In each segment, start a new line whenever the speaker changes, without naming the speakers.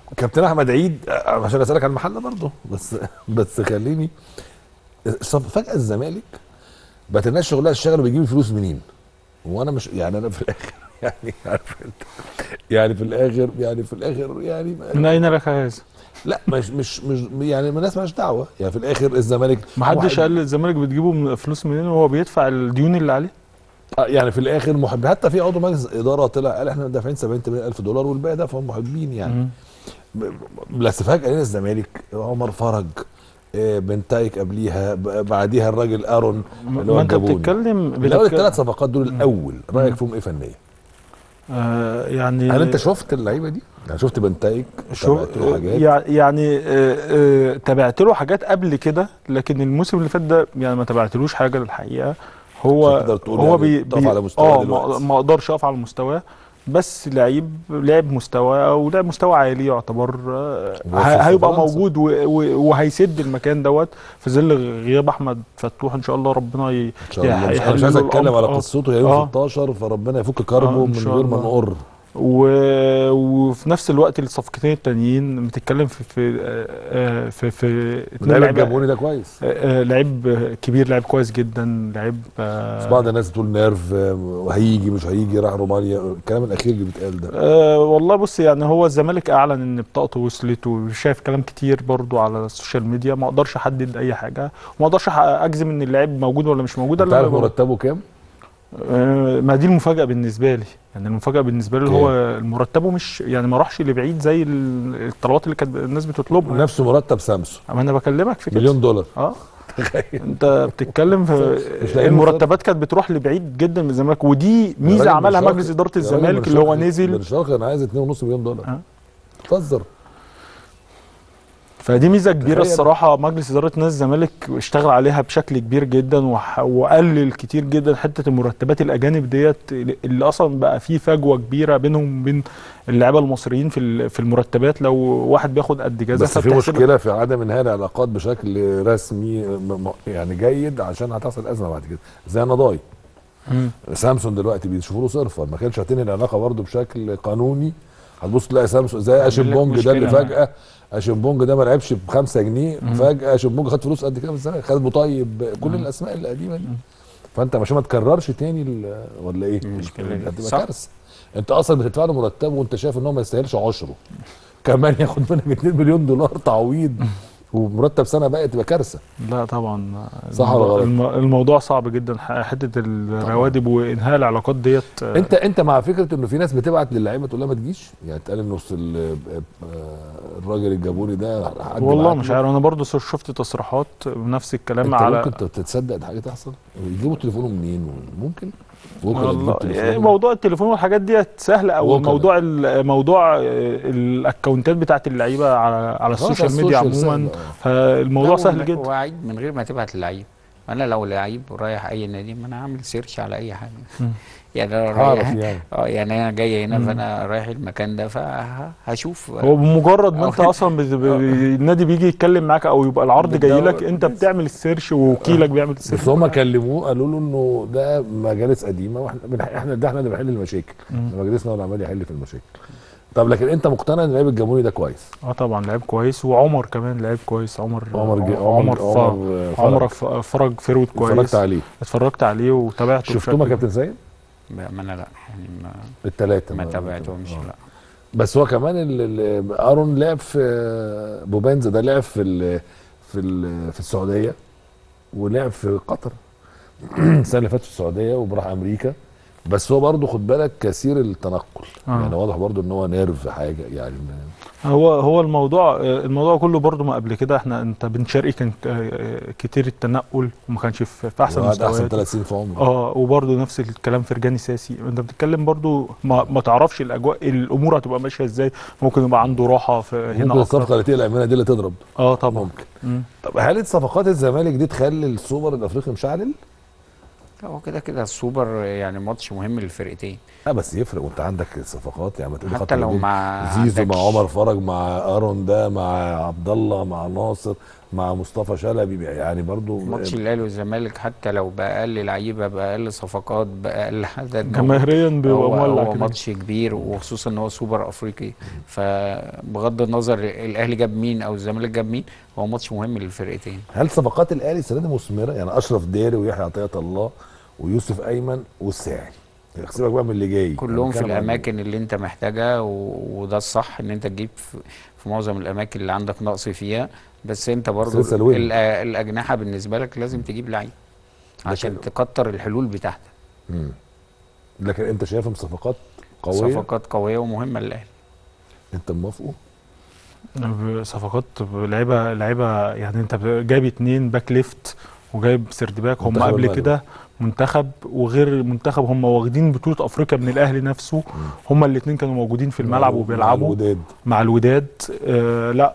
كابتن احمد عيد آه، عشان اسالك عن المحله برضه بس بس خليني صف- فجاه الزمالك بقت الناس شغلها الشغل بيجيب الفلوس منين؟ وانا مش يعني انا في الاخر يعني عارف انت يعني في الاخر يعني في الاخر يعني
من اين لك هذا؟
لا مش مش مش يعني الناس مالهاش دعوه يعني في الاخر الزمالك
ما حدش
واحد-
قال الزمالك بتجيبه من فلوس منين وهو بيدفع الديون اللي عليه
آه، يعني في الاخر محب حتى في عضو مجلس اداره طلع قال احنا دافعين 70 80 الف دولار والباقي ده فهم محبين يعني
مم.
ب- بس فجاه لقينا الزمالك عمر فرج آه، بنتايك قبليها ب- بعديها الراجل ارون اللي هو
ما انت
الجابوني.
بتتكلم
الاول
بتتك-
الثلاث صفقات دول الاول رايك فيهم ايه فنيا؟
آه يعني
هل انت شفت اللعيبه دي؟ يعني شفت بنتايك
شو
تابعت له حاجات
يع- يعني آه، آه، تابعت له حاجات قبل كده لكن الموسم اللي فات ده يعني ما تابعتلوش حاجه الحقيقه هو
مش هتقدر تقول
هو
يعني
بي
تقف
بي
على مستواه
اه ما
دلوقتي.
ما اقدرش اقف على مستواه بس لعيب لعب مستوى او لعب مستوى عالي يعتبر آه،
وهو في-
ه-
في
هيبقى
فرنسا.
موجود و- و- وهيسد المكان دوت في ظل غياب احمد فتوح ان شاء الله ربنا ي...
ان شاء الله مش- انا
يحل
مش عايز
له
اتكلم
الأمر.
على
آه.
قصته هي يوم
آه.
16 فربنا يفك كربه
آه، إن
من
شاء
غير ما
الله.
نقر
و... وفي نفس الوقت الصفقتين التانيين بتتكلم في في آه، في, في اتنين
اللعيب
لعيبة-
الجابوني ده كويس
آه، آه، لعيب كبير لعيب كويس جدا لعيب
بس
آه
بعض الناس بتقول نيرف آه، وهيجي مش هيجي راح رومانيا الكلام الاخير اللي بيتقال ده
آه والله بص يعني هو الزمالك اعلن ان بطاقته وصلت وشايف كلام كتير برضو على السوشيال ميديا ما اقدرش احدد اي حاجه وما اقدرش أح- اجزم ان اللاعب موجود ولا مش موجود
انت
إلا
عارف
لما-
مرتبه كام؟
آه، ما دي المفاجأة بالنسبة لي يعني المفاجأة بالنسبة لي
كام؟
هو مرتبه مش يعني ما راحش لبعيد زي ال- الطلبات اللي كانت الناس بتطلبها
نفس مرتب سامسون
اما انا بكلمك في كده
مليون دولار
اه انت بتتكلم
مش
في
لاقيين
المرتبات كانت بتروح لبعيد جدا من الزمالك ودي ميزه
الراجل
عملها
بن شرقي-
مجلس اداره
الراجل
الزمالك
بن
اللي هو
شرقي-
نزل
بن شرقي انا عايز 2.5 مليون دولار
آه.
تهزر
فدي ميزه كبيره
تخيل.
الصراحه مجلس اداره نادي الزمالك اشتغل عليها بشكل كبير جدا وح- وقلل كتير جدا حته المرتبات الاجانب ديت اللي اصلا بقى في فجوه كبيره بينهم وبين اللعيبه المصريين في ال- في المرتبات لو واحد بياخد قد كذا
بس في
فبتحسب-
مشكله في عدم انهاء العلاقات بشكل رسمي م- م- يعني جيد عشان هتحصل ازمه بعد كده زي نضاي
مم.
سامسون دلوقتي بيشوفوا له صرفه ما كانش هتنهي العلاقه برضه بشكل قانوني هتبص تلاقي سامسون زي اشمبونج ده اللي
مشكلة.
فجاه اشمبونج ده ما لعبش ب 5 جنيه فجاه اشمبونج خد فلوس قد كده من الزمالك خد مطيب كل الاسماء القديمه دي فانت عشان ما تكررش تاني ال- ولا ايه؟
المشكلة دي.
هتبقى
صح.
كارثه انت اصلا بتدفع له مرتبه وانت شايف ان هو ما يستاهلش عشره كمان ياخد منك 2 مليون دولار تعويض ومرتب سنه بقى تبقى كارثه
لا طبعا
صح ولا
الموضوع-
غلط؟
الم- الموضوع صعب جدا ح- حته الرواتب وانهاء العلاقات ديت آه،
انت انت مع فكره انه في ناس بتبعت للعيبه تقول لها ما تجيش يعني تقال انه أصل ال- آه، الراجل الجابوني ده حد
والله
بعت
مش
له.
عارف انا برضو شفت تصريحات نفس الكلام
انت
على
ممكن تصدق ده حاجه تحصل يجيبوا تليفونه منين ممكن ممكن
والله
تجيب تليفونه
موضوع التليفون والحاجات ديت سهله او
وكلاء.
موضوع ال- موضوع آه، الاكونتات بتاعت اللعيبه على على
خلاص،
السوشيال
على
ميديا
السوشيال
عموما
سهل، آه.
فالموضوع
لا،
سهل
وم-
جدا
وعيب من غير ما تبعت للعيب انا لو لعيب رايح اي نادي ما انا عامل سيرش على اي حاجه
مم.
يعني انا
هعرف
رايح
يعني
اه يعني انا جاي هنا
مم.
فانا رايح المكان ده فهشوف
هو بمجرد ما
أو-
انت اصلا بت- ب- النادي بيجي يتكلم معاك او يبقى العرض جاي لك انت بتعمل السيرش ووكيلك بيعمل السيرش
بس هم كلموه قالوا له انه ده مجالس قديمه واحنا بنح- احنا ده احنا اللي بنحل المشاكل
مم.
ده مجلسنا هو اللي عمال يحل في المشاكل طب لكن انت مقتنع ان لعيب الجابوني ده كويس
اه طبعا لعيب كويس وعمر كمان لعيب كويس عمر
عمر جي-
عمر
عمر
ف-
عمر فرج.
عمر ف- فرج فيرود كويس
اتفرجت عليه
اتفرجت عليه وتابعته
شفتهم يا
بشكل-
كابتن سيد
بامانه لا يعني ما,
الثلاثه
ما تابعتهمش لا
بس هو كمان ال- ال- ارون لعب في بوبانزا ده لعب في ال في ال في السعوديه ولعب في قطر السنه اللي فاتت في السعوديه وراح امريكا بس هو برضه خد بالك كثير التنقل
آه.
يعني واضح برضه ان هو نيرف حاجه يعني
هو هو الموضوع الموضوع كله برضو ما قبل كده احنا انت بن شرقي كان كتير التنقل وما كانش في في احسن
وقعد احسن
مستوياته
ثلاث سنين في عمره
اه وبرضه نفس الكلام فرجاني ساسي انت بتتكلم برضه ما, ما تعرفش الاجواء الامور هتبقى ماشيه ازاي ممكن يبقى عنده راحه في هنا
ممكن
اكتر
الصفقه اللي تقلق منها دي اللي تضرب
اه طبعا
ممكن
مم.
طب هل صفقات الزمالك دي تخلي السوبر الافريقي مشعلل؟
هو كده كده السوبر يعني ماتش مهم للفرقتين
لا بس يفرق وانت عندك صفقات يعني ما تقول لي
حتى
خط
لو
الهجوم
مع
زيزو
عندكش-
مع عمر فرج مع ارون ده مع عبد الله مع ناصر مع مصطفى شلبي يعني برضو
ماتش الاهلي والزمالك حتى لو باقل لعيبه باقل صفقات باقل عدد
جماهيريا بيبقى
هو,
مولع
هو
كده.
ماتش كبير وخصوصا ان هو سوبر افريقي فبغض النظر الاهلي جاب مين او الزمالك جاب مين هو ماتش مهم للفرقتين
هل صفقات الاهلي السنه دي مثمره يعني اشرف داري ويحيى عطيه الله ويوسف ايمن والساعي سيبك بقى من اللي جاي
كلهم في
هنتكلم عن-
الاماكن اللي انت محتاجها و... وده الصح ان انت تجيب في... في معظم الاماكن اللي عندك نقص فيها بس انت برضو
سلسلة الوين.
ال... الاجنحه بالنسبه لك لازم تجيب لعيب عشان
لكن-
تكتر الحلول بتاعتك
مم. لكن انت شايفهم صفقات قويه
صفقات قويه ومهمه للاهلي
انت موافقه
صفقات لعيبه لعيبه يعني انت جايب اتنين باك ليفت وجايب سيرد باك هم
منتخب
قبل
المغرب.
كده منتخب وغير منتخب هم واخدين بطوله افريقيا من الاهلي نفسه هم الاثنين كانوا موجودين في الملعب
مع
وبيلعبوا
الوداد
مع الوداد آه لا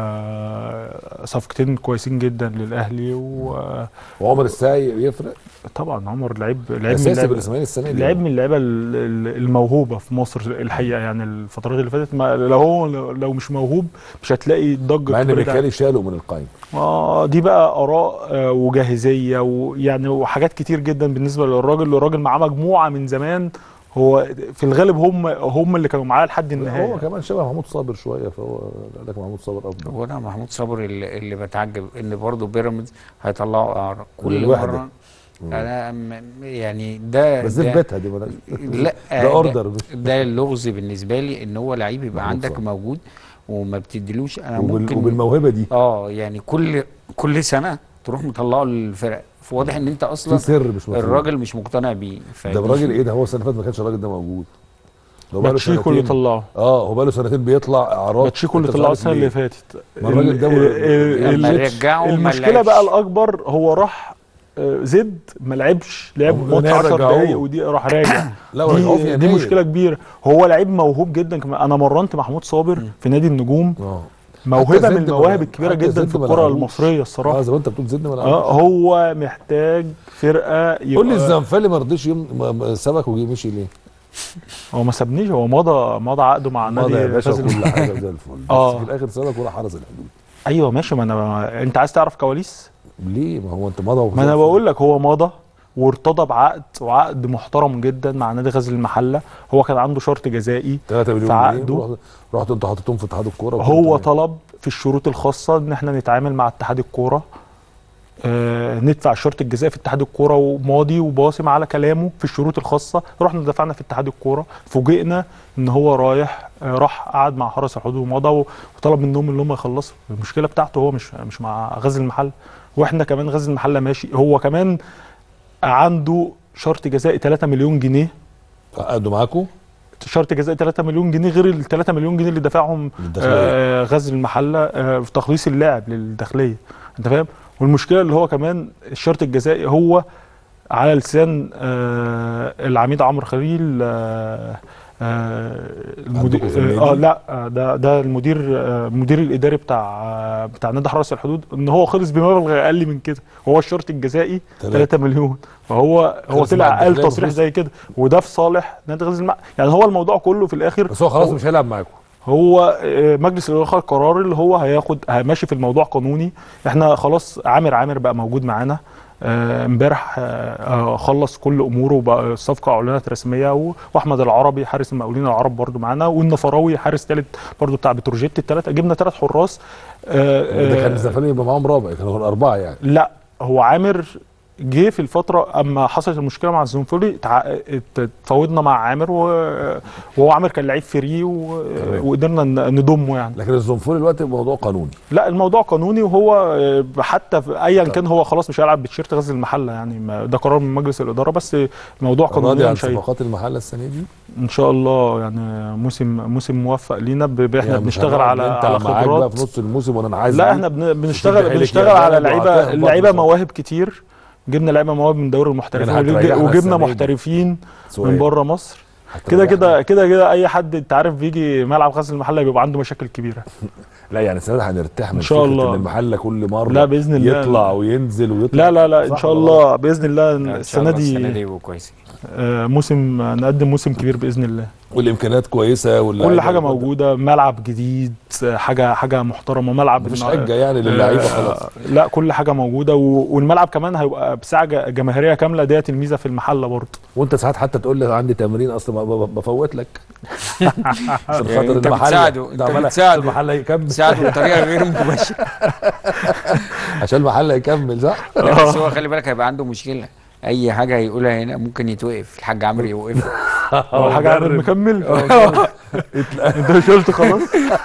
آه صفقتين كويسين جدا للاهلي وطبعا
وعمر الساعي يفرق
عمر لعيب لعيب من
اساسي
اللعيبه
بالاسماعيلي السنه دي
لعيب من اللعيبه ال- ال- الموهوبه في مصر الحقيقه يعني الفترات اللي فاتت ما لو هو لو مش موهوب مش هتلاقي ضجه
مع ان
كبيرة.
ميكالي شاله من القايمه
اه دي بقى اراء آه، وجاهزيه ويعني وحاجات كتير جدا بالنسبه للراجل الراجل معاه مجموعه من زمان هو في الغالب هم هم اللي كانوا معاه لحد
هو
النهايه
كمان شبه محمود صابر شويه فهو قال لك محمود صابر افضل
وانا محمود صبري اللي, اللي بتعجب ان برضه بيراميدز هيطلعوا اعاره كل
الوحدة.
مره انا م- يعني ده
بس دي في
ده-
بيتها دي مالهاش
لا
ده اوردر
ده اللغز بالنسبه لي ان هو لعيب يبقى
محمود
عندك
صبري.
موجود وما بتديلوش انا
وبال...
ممكن
وبالموهبه دي
اه يعني كل كل سنه تروح مطلعه للفرق فواضح ان انت
في
اصلا
سر مش مفهوم
الراجل مش مقتنع بيه
ده
فدي-
الراجل ايه ده هو السنه اللي فاتت ما كانش الراجل ده موجود ده هو بقاله
باتشيكو اللي
سنتين
طلعه
اه هو بقاله سنتين بيطلع اعراض
باتشيكو اللي
أنت مش
طلعه
عارف
السنه اللي
ليه.
فاتت
ما الراجل ده
ال- ال-
لما
ال-
رجعه ما
المشكله
لعبش.
بقى الاكبر هو راح آه، زد ما لعبش لعب
هم
ماتش
هنا
10
رجعوه.
دقايق ودي راح راجع
لا ورجعوه في
دي, دي
يناير.
مشكله كبيره هو لعيب موهوب جدا كمان انا مرنت محمود صابر في نادي النجوم
اه
موهبه
حتى
من
زد ما-
المواهب الكبيره
حتى
جدا
زد
في
ما
الكره
لعبوش.
المصريه
اه
الصراحه
زي ما انت بتقول زدنا ما
اه
لعبوش.
هو محتاج فرقه يبقى
قول لي الزنفلي ما رضيش يوم ما- ما سابك وجي مشي ليه؟
هو ما سابنيش هو مضى مضى عقده مع نادي
مضى يا باشا
غزل
وكل حاجه زي الفل
آه.
بس في الاخر سابك ولا حرز الحدود
ايوه ماشي ما انا انت عايز تعرف كواليس
ليه؟ ما هو انت مضى
ما انا بقول لك هو مضى وارتضى بعقد وعقد محترم جدا مع نادي غزل المحله هو كان عنده شرط جزائي
3 مليون
في عقده.
جنيه ورحت- رحت انت حاططهم في اتحاد الكوره وكنت
هو
تمام.
طلب في الشروط الخاصه ان احنا نتعامل مع اتحاد الكوره آه ندفع الشرط الجزائي في اتحاد الكوره وماضي وباصم على كلامه في الشروط الخاصه رحنا دفعنا في اتحاد الكوره فوجئنا ان هو رايح آه راح قعد مع حرس الحدود ومضى و- وطلب منهم ان هم يخلصوا المشكله بتاعته هو مش مش مع غزل المحله واحنا كمان غزل المحله ماشي هو كمان عنده شرط جزائي 3 مليون جنيه
قعدوا معاكم
شرط جزائي 3 مليون جنيه غير ال 3 مليون جنيه اللي دفعهم
للداخلية.
آه غزل المحله آه في تخليص اللاعب للداخليه انت فاهم والمشكله اللي هو كمان الشرط الجزائي هو على لسان آه العميد عمرو خليل آه آه المدير
عندكم في النادي؟
اه لا آه، ده ده المدير آه المدير الاداري بتاع آه بتاع نادي حرس الحدود ان هو خلص بمبلغ اقل من كده هو الشرط الجزائي
تلاتة.
3 مليون فهو هو
خلص
طلع
مع
قال
الداخلية
تصريح
بفلوس.
زي كده وده في صالح نادي غزل المحله يعني هو الموضوع كله في الاخر
بس هو خلاص مش هيلعب معاكم
هو آه، مجلس الاداره خد قرار اللي هو هياخد ماشي في الموضوع قانوني احنا خلاص عامر عامر بقى موجود معانا آه، امبارح آه، آه، خلص كل اموره وبقى الصفقه اعلنت رسميه و- واحمد العربي حارس المقاولين العرب برضو معانا والنفراوي حارس ثالث برضو بتاع بتروجيت الثلاثه جبنا ثلاث حراس آه،
ده كان
آه،
الزنفلي يبقى معاهم رابع كانوا الاربعه يعني
لا هو عامر جه في الفتره اما حصلت المشكله مع الزنفولي تع- ات- اتفاوضنا مع عامر و- وهو عامر كان لعيب فري و-
تمام.
وقدرنا ن- نضمه يعني
لكن الزنفولي دلوقتي موضوع قانوني
لا الموضوع قانوني وهو آه، حتى في ايا كان هو خلاص مش هيلعب بتيشيرت غزل المحله يعني ما- ده قرار من مجلس الاداره بس موضوع
راضي
قانوني
عن
مش هي
صفقات المحله السنه دي
ان شاء الله يعني موسم موسم موفق لينا ب- ب- احنا
يعني مش
بنشتغل
هنقعد
على
انت
على
معاك بقى في
خبرات
نص الموسم وانا عايز
لا
أجيب.
احنا بن-
وتدي
بنشتغل
حيلك
بنشتغل
يا
على
بلد
لعيبه
وهتهبط
لعيبه
مش عارف.
مواهب كتير جبنا لعيبه مواهب من دوري المحترفين
يعني
وجب-
هتريحنا
وجبنا
السنة دي.
محترفين
سؤال.
من بره مصر كده كده كده كده اي حد انت عارف بيجي ملعب غزل المحله بيبقى عنده مشاكل كبيره
لا يعني السنه دي هنرتاح من
إن شاء
فكرة
الله.
ان المحله كل مره
لا، بإذن الله.
يطلع وينزل ويطلع
لا لا لا ان
صح
شاء
ولا
الله باذن الله
إن شاء
السنه
الله السنه دي
دي
يبقوا كويسين
آه، موسم نقدم موسم كبير باذن الله
والامكانيات كويسه
كل
واللعيبة
حاجه
موجودة.
موجوده ملعب جديد حاجه حاجه محترمه ملعب
مفيش
النا-
حجه يعني للعيبه خلاص
آه، لا كل حاجه موجوده و- والملعب كمان هيبقى بساعه ج- جماهيريه كامله ديت الميزه في المحله برضه
وانت ساعات حتى تقول لي عندي تمرين اصلا ب- ب- بفوت لك عشان
يعني
خاطر
انت
المحل
بتساعده، انت
ده عمال-
بتساعده.
المحل يكمل
ساعده بطريقه غير مباشره
عشان المحل يكمل صح؟
لا بس هو خلي بالك هيبقى عنده مشكله اي حاجه هيقولها هنا ممكن يتوقف الحاج عمرو يوقفه
اول حاجه عامل
مدرب.
مكمل انت مش قلت خلاص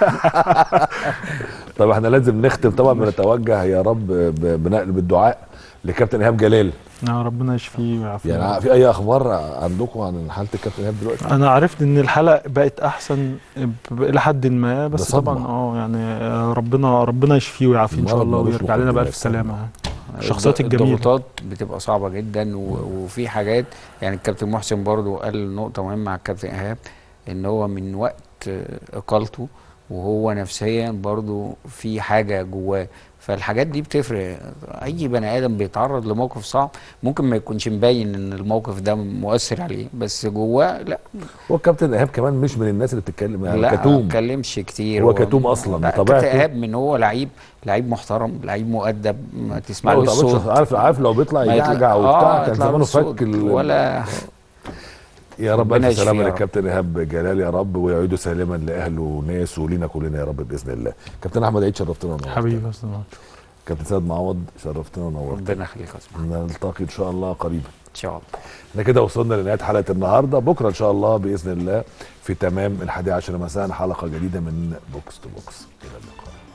طب احنا لازم نختم طبعا بنتوجه يا رب ب- بنقل بالدعاء لكابتن ايهاب جلال
يا ربنا يشفيه ويعافيه
يعني في اي اخبار عندكم عن حاله الكابتن ايهاب دلوقتي؟
انا عرفت ان الحاله بقت احسن ب- الى حد ما
ده
بس
صدمة.
طبعا اه يعني آه، ربنا ربنا يشفيه ويعافيه ان شاء
المرض
الله
ملوش
ويرجع لنا
مقدمة
بالف
يا سلام.
سلامه الشخصيات
الض-
الجميله
الضغوطات بتبقى صعبه جدا و... وفي حاجات يعني الكابتن محسن برضو قال نقطه مهمه على الكابتن ايهاب ان هو من وقت آه، اقالته وهو نفسيا برضو في حاجه جواه فالحاجات دي بتفرق اي بني ادم بيتعرض لموقف صعب ممكن ما يكونش مبين ان الموقف ده مؤثر عليه بس جواه لا
هو الكابتن ايهاب كمان مش من الناس اللي بتتكلم يعني
لا
كتوم
ما اتكلمش كتير
هو كتوم أصلاً
لا
بطبيعته.
كابتن ايهاب من هو لعيب لعيب محترم لعيب مؤدب ما
ما
تسمعلوش
تعرفش-
صوت
عارف عارف لو بيطلع
ما يطلع-
يجعجع
آه،
وبتاع كان
يطلع
زمانه
له صوت
فك ال-
ولا
يا رب
ربنا
الف سلامه
يشفيه يا رب.
للكابتن ايهاب جلال يا رب ويعيده سالما لاهله وناسه ولينا كلنا يا رب باذن الله كابتن احمد عيد شرفتنا ونورتنا
حبيبي يا أستاذ محمد.
كابتن سيد معوض شرفتنا ونورتنا
ربنا يخليك يا اسمع
نلتقي ان شاء الله قريبا
ان شاء الله
احنا كده وصلنا لنهايه حلقه النهارده بكره ان شاء الله باذن الله في تمام الحادي عشر مساء حلقه جديده من بوكس تو بوكس الى اللقاء